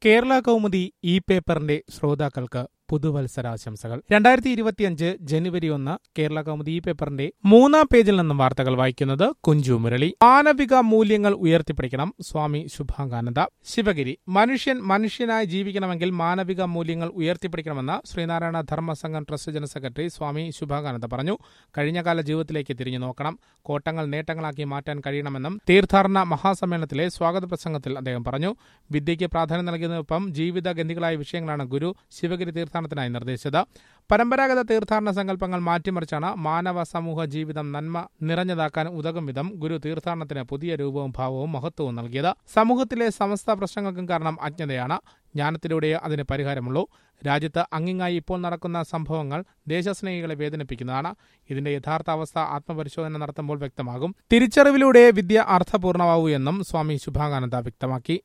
കേരള കൗമുദി ഈ പേപ്പറിന്റെ ശ്രോതാക്കൾക്ക് പുതുവത്സരാശംസകൾ രണ്ടായിരത്തി ഇരുപത്തിയഞ്ച് ജനുവരി ഒന്ന് കേരള കൗമുദി ഈ പേപ്പറിന്റെ മൂന്നാം പേജിൽ നിന്നും വാർത്തകൾ വായിക്കുന്നത് കുഞ്ചു മുരളി മാനവിക മൂല്യങ്ങൾ ഉയർത്തിപ്പിടിക്കണം സ്വാമി ശുഭാംഗാനന്ദ ശിവഗിരി മനുഷ്യൻ മനുഷ്യനായി ജീവിക്കണമെങ്കിൽ മാനവിക മൂല്യങ്ങൾ ഉയർത്തിപ്പിടിക്കണമെന്ന് Sreenarayana Dharmasangham trust general secretary Swami Subhangananda പറഞ്ഞു കഴിഞ്ഞകാല ജീവിതത്തിലേക്ക് തിരിഞ്ഞു നോക്കണം കോട്ടങ്ങൾ നേട്ടങ്ങളാക്കി മാറ്റാൻ കഴിയണമെന്നും തീർത്ഥാടന മഹാസമ്മേളനത്തിലെ സ്വാഗത പ്രസംഗത്തിൽ അദ്ദേഹം പറഞ്ഞു വിദ്യയ്ക്ക് പ്രാധാന്യം നൽകുന്നതിനൊപ്പം ജീവിത ഗന്ധികളായ വിഷയങ്ങളാണ് ഗുരു ശിവഗിരി തീർത്ഥാടനത്തിനായി നിർദ്ദേശിച്ചത് പരമ്പരാഗത തീർത്ഥാടന സങ്കല്പങ്ങൾ മാറ്റിമറിച്ചാണ് മാനവ സമൂഹ ജീവിതം നന്മ നിറഞ്ഞതാക്കാൻ ഉതകും വിധം ഗുരു തീർത്ഥാടനത്തിന് പുതിയ രൂപവും ഭാവവും മഹത്വവും നൽകിയത് സമൂഹത്തിലെ സമസ്ത പ്രശ്നങ്ങൾക്കും കാരണം അജ്ഞതയാണ് ജ്ഞാനത്തിലൂടെ അതിന് പരിഹാരമുള്ളൂ രാജ്യത്ത് അങ്ങിങ്ങായി ഇപ്പോൾ നടക്കുന്ന സംഭവങ്ങൾ ദേശസ്നേഹികളെ വേദനിപ്പിക്കുന്നതാണ് ഇതിന്റെ യഥാർത്ഥ അവസ്ഥ ആത്മപരിശോധന നടത്തുമ്പോൾ വ്യക്തമാകും തിരിച്ചറിവിലൂടെ വിദ്യ അർത്ഥപൂർണമാവൂ എന്നും സ്വാമി ശുഭാകാനന്ദ വ്യക്തമാക്കി